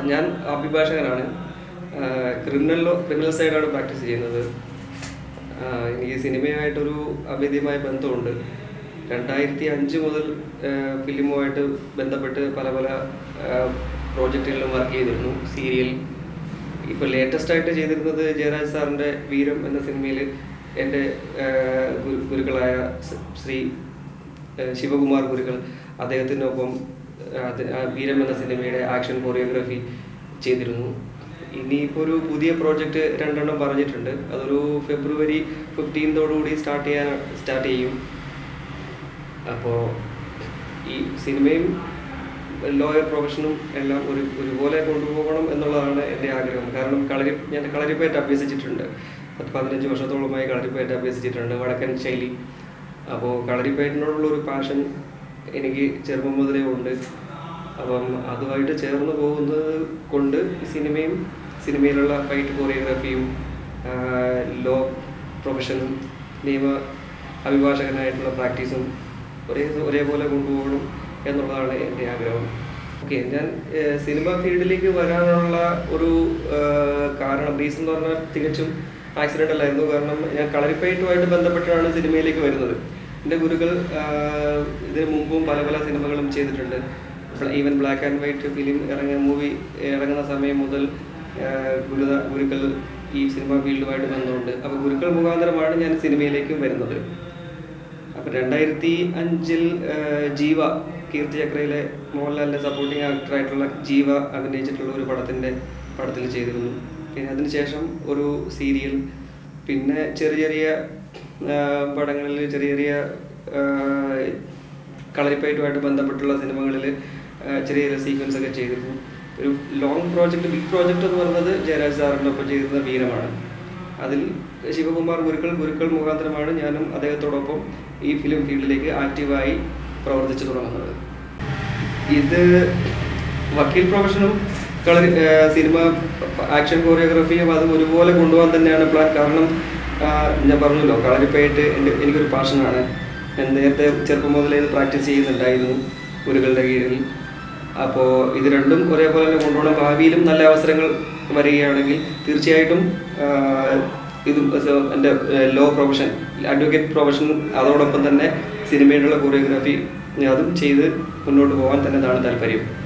ഞാൻ അഭിഭാഷകനാണ് criminal law criminal സൈഡാണ് പ്രാക്ടീസ് ചെയ്യുന്നത് ആ, എനിക്ക് സിനിമയുമായിട്ടൊരു അഭേദ്യമായ ബന്ധമുണ്ട് രണ്ടായിരത്തി അഞ്ച് മുതൽ ആ, ഫിലിമുമായിട്ട് ബന്ധപ്പെട്ട് പല പല പ്രോജക്റ്റുകളിലും വർക്ക് ചെയ്തിരുന്നു സീരിയൽ ഇപ്പോൾ ലേറ്റസ്റ്റ് ആയിട്ട് ചെയ്തിരുന്നത് ജയരാജ് സാറിൻ്റെ വീരം എന്ന സിനിമയിൽ എൻ്റെ ആ, ഗുരു ഗുരുക്കളായ സ് ശ്രീ ആ, ശിവകുമാർ ഗുരുക്കൾ അദ്ദേഹത്തിനൊപ്പം ആ, അത് ആ വീരം എന്ന സിനിമയുടെ ആക്ഷൻ കൊറിയോഗ്രാഫി ചെയ്തിരുന്നു ഇനിയിപ്പോൾ ഒരു പുതിയ പ്രോജക്റ്റ് രണ്ടെണ്ണം പറഞ്ഞിട്ടുണ്ട് അതൊരു ഫെബ്രുവരി ഫിഫ്റ്റീൻതോടുകൂടി സ്റ്റാർട്ട് ചെയ്യാൻ സ്റ്റാർട്ട് ചെയ്യും അപ്പോൾ ഈ സിനിമയും ലോയർ പ്രൊഫഷനും എല്ലാം ഒരു ഒരുപോലെ കൊണ്ടുപോകണം എന്നുള്ളതാണ് എൻ്റെ ആഗ്രഹം കാരണം കളരി ഞാൻ കളരിപ്പയറ്റ് അഭ്യസിച്ചിട്ടുണ്ട് പത്ത് പതിനഞ്ച് വർഷത്തോളമായി കളരിപ്പയറ്റ് അഭ്യസിച്ചിട്ടുണ്ട് വടക്കൻ ശൈലി അപ്പോൾ കളരിപ്പയറ്റിനോടുള്ള ഒരു പാഷൻ എനിക്ക് ചെറുപ്പം മുതലേ ഉണ്ട് അപ്പം അതുമായിട്ട് ചേർന്ന് പോകുന്നത് കൊണ്ട് ഈ സിനിമയും സിനിമയിലുള്ള ഫൈറ്റ് കൊറിയോഗ്രാഫിയും ലോ പ്രൊഫഷനും നിയമ അഭിഭാഷകനായിട്ടുള്ള പ്രാക്ടീസും ഒരേ ഒരേപോലെ കൊണ്ടുപോകണം എന്നുള്ളതാണ് എൻ്റെ ആഗ്രഹം ഓക്കെ ഞാൻ ഏഹ്, സിനിമ ഫീൽഡിലേക്ക് വരാനുള്ള ഒരു ഏഹ്, കാരണം റീസൺ എന്ന് പറഞ്ഞാൽ തികച്ചും ആക്സിഡൻ്റൽ ആയിരുന്നു കാരണം ഞാൻ കളരിപ്പയറ്റുമായിട്ട് ബന്ധപ്പെട്ടാണ് സിനിമയിലേക്ക് വരുന്നത് എൻ്റെ ഗുരുക്കൾ ആഹ്, ഇതിനു മുമ്പും പല പല സിനിമകളും ചെയ്തിട്ടുണ്ട് even black and white film ഇറങ്ങിയ മൂവി ഇറങ്ങുന്ന സമയം മുതൽ ആഹ്, ഗുരുത ഗുരുക്കൾ ഈ സിനിമ ഫീൽഡുമായിട്ട് ബന്ധമുണ്ട് അപ്പോൾ ഗുരുക്കൾ മുഖാന്തരമാണ് ഞാൻ സിനിമയിലേക്കും വരുന്നത് അപ്പം രണ്ടായിരത്തി അഞ്ചിൽ ജീവ കീർത്തി ചക്രയിലെ മോഹൻലാലിൻ്റെ സപ്പോർട്ടിങ് ആക്ടറായിട്ടുള്ള ജീവ അഭിനയിച്ചിട്ടുള്ള ഒരു പടത്തിൻ്റെ പടത്തിൽ ചെയ്തിരുന്നു പിന്നെ അതിനുശേഷം ഒരു സീരിയൽ പിന്നെ ചെറിയ ചെറിയ ആ, പടങ്ങളിൽ ചെറിയ ചെറിയ ആ, കളരിപ്പയറ്റുമായിട്ട് ബന്ധപ്പെട്ടുള്ള സിനിമകളിൽ ചെറിയ ചെറിയ സീക്വൻസ് ഒക്കെ ചെയ്തിരുന്നു ഒരു ലോങ് പ്രോജക്റ്റ് ബിഗ് പ്രോജക്റ്റ് എന്ന് പറയുന്നത് ജയരാജ് സാറിൻ്റെ ഒപ്പം ചെയ്തിരുന്ന വീരമാണ് അതിൽ ശിവകുമാർ ഗുരുക്കൾ ഗുരുക്കൾ മുഖാന്തരമാണ് ഞാനും അദ്ദേഹത്തോടൊപ്പം ഈ ഫിലിം ഫീൽഡിലേക്ക് ആക്റ്റീവായി പ്രവർത്തിച്ചു തുടങ്ങുന്നത് ഇത് വക്കീൽ പ്രൊഫഷനും കളരി ഏഹ് സിനിമ ആക്ഷൻ കൊറിയോഗ്രാഫിയും അത് ഒരുപോലെ കൊണ്ടുപോകാൻ തന്നെയാണ് പ്ലാൻ കാരണം ആഹ് ഞാൻ പറഞ്ഞല്ലോ കളരിപ്പയറ്റ് എൻ്റെ എനിക്കൊരു പാഷനാണ് ഞാൻ നേരത്തെ ചെറുപ്പം മുതലേ ഇത് പ്രാക്ടീസ് ചെയ്യുന്നുണ്ടായിരുന്നു ഗുരുക്കളുടെ കീഴിൽ അപ്പോൾ ഇത് രണ്ടും ഒരേപോലെ തന്നെ കൊണ്ടുപോകണം ഭാവിയിലും നല്ല അവസരങ്ങൾ വരികയാണെങ്കിൽ തീർച്ചയായിട്ടും ആഹ് ഇത് എൻ്റെ ലോ പ്രൊഫഷൻ അഡ്വക്കേറ്റ് പ്രൊഫഷൻ അതോടൊപ്പം തന്നെ സിനിമയിലുള്ള കൊറിയോഗ്രാഫി അതും ചെയ്ത് മുന്നോട്ട് പോകാൻ തന്നെ ഇതാണ് താല്പര്യം